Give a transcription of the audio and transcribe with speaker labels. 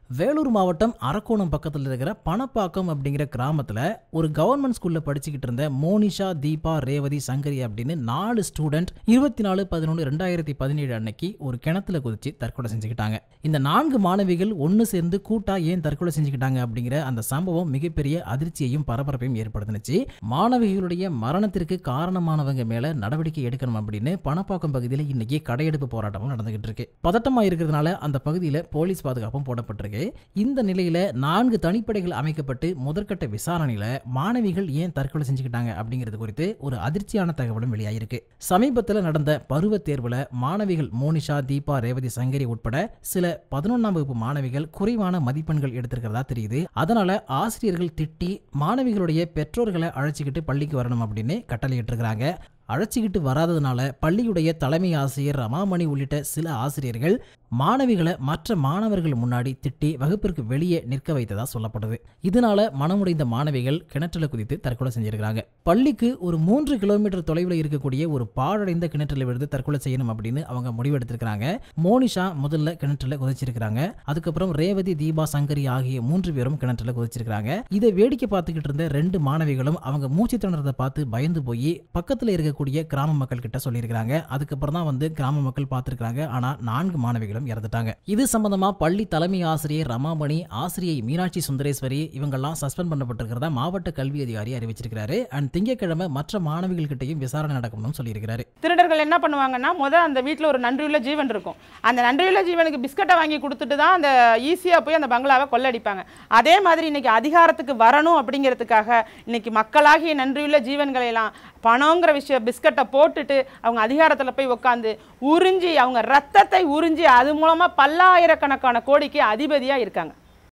Speaker 1: வேலூர் மாவட்டம் அரக்கோணம் பக்கத்தில் இருக்கிற பணப்பாக்கம் அப்படிங்கிற கிராமத்தில் ஒரு கவர்மெண்ட் ஸ்கூலில் படிச்சுக்கிட்டு இருந்த மோனிஷா தீபா ரேவதி சங்கரி அப்படின்னு நாலு ஸ்டூடெண்ட் இருபத்தி நாலு பதினொன்று ரெண்டாயிரத்தி பதினேழு அன்னைக்கு ஒரு கிணத்துல குதிச்சு தற்கொலை செஞ்சுக்கிட்டாங்க இந்த நான்கு மாணவிகள் ஒன்று சேர்ந்து கூட்டா ஏன் தற்கொலை செஞ்சுக்கிட்டாங்க அப்படிங்கிற அந்த சம்பவம் மிகப்பெரிய அதிர்ச்சியையும் பரபரப்பையும் ஏற்படுத்துனுச்சு மாணவிகளுடைய மரணத்திற்கு காரணமானவங்க மேல நடவடிக்கை எடுக்கணும் அப்படின்னு பணப்பாக்கம் பகுதியில் இன்னைக்கு கடையெடுப்பு போராட்டமும் நடந்துகிட்டு இருக்கு பதட்டமா இருக்கிறதுனால அந்த பகுதியில் போலீஸ் பாதுகாப்பும் போடப்பட்டிருக்கு இந்த நிலையில நான்கு தனிப்படைகள் அமைக்கப்பட்டு முதற்கட்ட விசாரணையில மாணவிகள் ஏன் தற்கொலை செஞ்சுக்கிட்டாங்க அப்படிங்கிறது குறித்து ஒரு அதிர்ச்சியான தகவலும் வெளியாயிருக்கு சமீபத்தில் நடந்த பருவ தேர்வுல மாணவிகள் மோனிஷா தீபா ரேவதி சங்கரி உட்பட சில பதினொன்றாம் வகுப்பு மாணவிகள் குறைவான மதிப்பெண்கள் எடுத்திருக்கிறதா தெரியுது அதனால ஆசிரியர்கள் திட்டி மாணவிகளுடைய பெற்றோர்களை அழைச்சிக்கிட்டு பள்ளிக்கு வரணும் அப்படின்னு கட்டளையிட்டிருக்கிறாங்க அழைச்சிக்கிட்டு வராததுனால பள்ளியுடைய தலைமை ஆசிரியர் ரமாமணி உள்ளிட்ட சில ஆசிரியர்கள் மாணவிகளை மற்ற மாணவர்கள் முன்னாடி திட்டி வகுப்பிற்கு வெளியே நிற்க வைத்ததா சொல்லப்படுது இதனால மனமுடைந்த மாணவிகள் கிணற்றுல குதித்து தற்கொலை செஞ்சிருக்காங்க பள்ளிக்கு ஒரு மூன்று கிலோமீட்டர் தொலைவில் இருக்கக்கூடிய ஒரு பாழடைந்த கிணற்றில் விழுந்து தற்கொலை செய்யணும் அப்படின்னு அவங்க முடிவெடுத்திருக்கிறாங்க மோனிஷா முதல்ல கிணற்றுல குதிச்சிருக்கிறாங்க அதுக்கப்புறம் ரேவதி தீபா சங்கரி ஆகிய மூன்று பேரும் கிணற்றுல குதிச்சிருக்காங்க இதை வேடிக்கை பார்த்துக்கிட்டு இருந்த ரெண்டு மாணவிகளும் அவங்க மூச்சு திணறதை பார்த்து பயந்து போய் பக்கத்துல இருக்கக்கூடிய கிராம மக்கள் கிட்ட சொல்லியிருக்காங்க அதுக்கப்புறம் தான் வந்து கிராம மக்கள் பார்த்திருக்காங்க ஆனா நான்கு மாணவிகளும் இறந்துட்டாங்க இது சம்பந்தமா பள்ளி தலைமை ஆசிரியர் ரமாமணி ஆசிரியை மீனாட்சி சுந்தரேஸ்வரி இவங்கெல்லாம் சஸ்பெண்ட் பண்ணப்பட்டிருக்கிறதா மாவட்ட கல்வி அதிகாரி அறிவிச்சிருக்கிறாரு அண்ட் திங்கட்கிழமை மற்ற மாணவிகள் கிட்டையும் விசாரணை நடக்கணும்னு சொல்லியிருக்கிறாரு
Speaker 2: திருடர்கள் என்ன பண்ணுவாங்கன்னா முத அந்த வீட்டில் ஒரு நன்றியுள்ள ஜீவன் இருக்கும் அந்த நன்றியுள்ள ஜீவனுக்கு பிஸ்கட்டை வாங்கி கொடுத்துட்டு தான் அந்த ஈஸியாக போய் அந்த பங்களாவை கொள்ளடிப்பாங்க அதே மாதிரி இன்னைக்கு அதிகாரத்துக்கு வரணும் அப்படிங்கிறதுக்காக இன்னைக்கு மக்களாகிய நன்றியுள்ள ஜீவன்களை எல்லாம் பணங்கிற விஷயம் பிஸ்கட்டை போட்டுட்டு அவங்க அதிகாரத்தில் போய் உட்காந்து உறிஞ்சி அவங்க ரத்தத்தை உறிஞ்சி அது மூலமாக பல்லாயிரக்கணக்கான கோடிக்கு அதிபதியாக இருக்காங்க